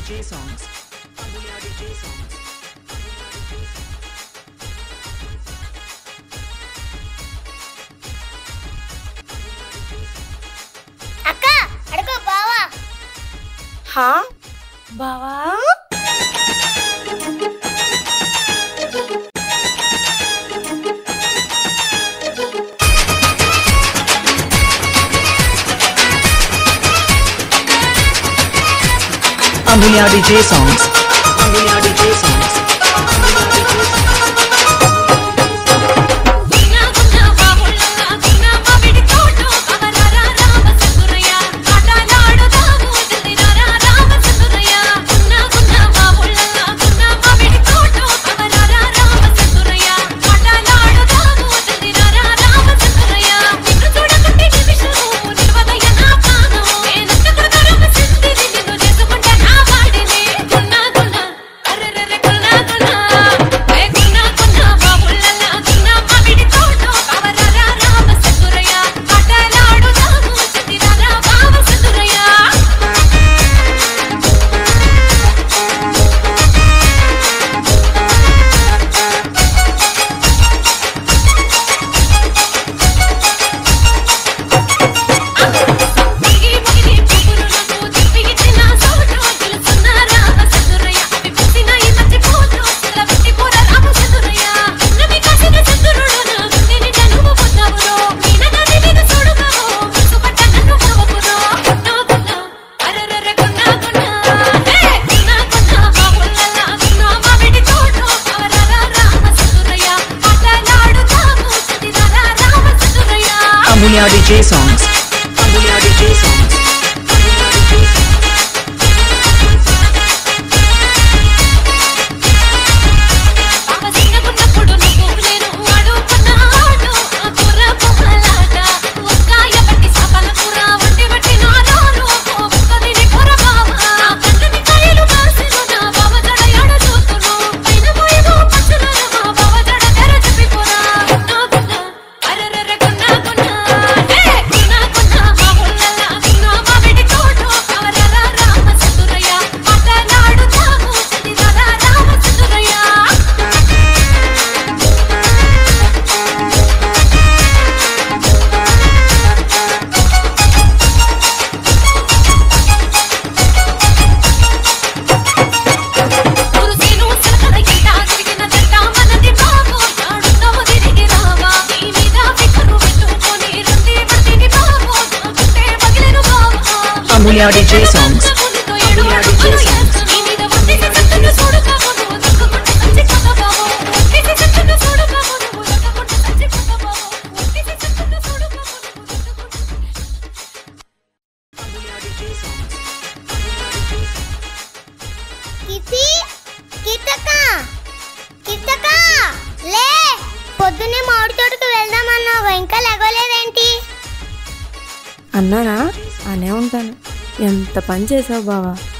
DJ songs. Ambulia DJ songs. అక్క అడుగు బావా హా బావా Ambulia DJ songs. Ambulia DJ songs. గున్నా గున్నా బావుల్లా గున్నా మామిడి తోట కవరారా రామ చంద్రయ్య ఆటలాడుదాము జల్దిరారా రామ చంద్రయ్య గున్నా గున్నా బావుల్లా గున్నా మామిడి తోట కవరారా రామ చంద్రయ్య ఆటలాడుదాము జల్దిరారా రామ చంద్రయ్య నిన్ను చూడకుంటే నిమిషము నిలవదయ్య నా ప్రాణం నేనంత కొడకరమ సిందిని నిన్ను చేసుకుంటా నా వాడిని గున్నా గున్నా అరెరెరె గున్నా గున్నా ఏ గున్నా గున్నా బావుల్లా గున్నా మామిడి తోట కవరారా రామ చంద్రయ్య ఆటలాడుదాము జల్దిరారా రామ చంద్రయ్య ముగిలి ముగిలి పువ్వులకు తిప్పిగిచ్చిన సోటు గెలుచున్న రామచంద్రయ్య అవి పుట్టిన ఈ మధ్య పోతూ చిల్లబెట్టి పోర రామచంద్రయ్య నవి కాసిన చంద్రుడు నా గుండెని జనుము పొందావురో మీనగాని నేను చూడుగావు ముసుపట్ట నన్ను కావకురో గున్నా గున్నా అరెరెరె గున్నా గున్నా హే గున్నా గున్నా బావులల్లా గున్నా మామిడి తోట కవరారా Ramachandraiah ఆటలాడుతాము చదిరారా Ramachandraiah Ambulia DJ songs. Ambulia DJ songs. Ambulia DJ songs. పాపసినగున్నప్పుడు నువ్వు నేను అడుగుతున్న ఆట ఆ కూర పొమ్మలాట వంకాయ పట్టి చేపల కూర వండి పట్టి నారాలు ఒక్కదిని కూర బావ నా కళ్ళని కాయలు కాసిను నా బావ జడ ఎడ చూస్తును పైన పోయేదో పచ్చదన మా బావ జడ తెర చెప్పిపోరా గున్నా గున్నా అరెరెరె గున్నా గున్నా హే గున్నా గున్నా మా ఊళ్ళల్లా గున్నా మామిడి తోట కవరారా రామ చంద్రయ్య ఆటలాడుతాము చదిరారా రామ చంద్రయ్య కురుసీను సలకల గిట తిరిగిన జంట మనది బాబు ఆడుతావు తిరిగి రావా నీ మీద ఫికరు పెట్టుకొని రంది పట్టిని బాబు నాకుంటే పగిలేను బాబు Ambulia DJ songs. Ambulia DJ songs. నీ మీద వండిన చెట్టును చూడు బాబు నువ్వు దక్కుకుంటే చచ్చిపోతా బాబు వండిన చెట్టును చూడు బాబు నువ్వు దక్కుకుంటే చచ్చిపోతా బాబు వండిన చెట్టును చూడు బాబు నువ్వు దక్కుకుంటే Ambulia DJ songs. Ambulia DJ songs. కిసి కితక కితక లే పొద్దున్నే మామిడి తోటకు వెళ్దామన్నావు ఇంకా లెగలేదేంటి అన్నానా అనే ఉంటాను ఎంత పని చేసావు బావా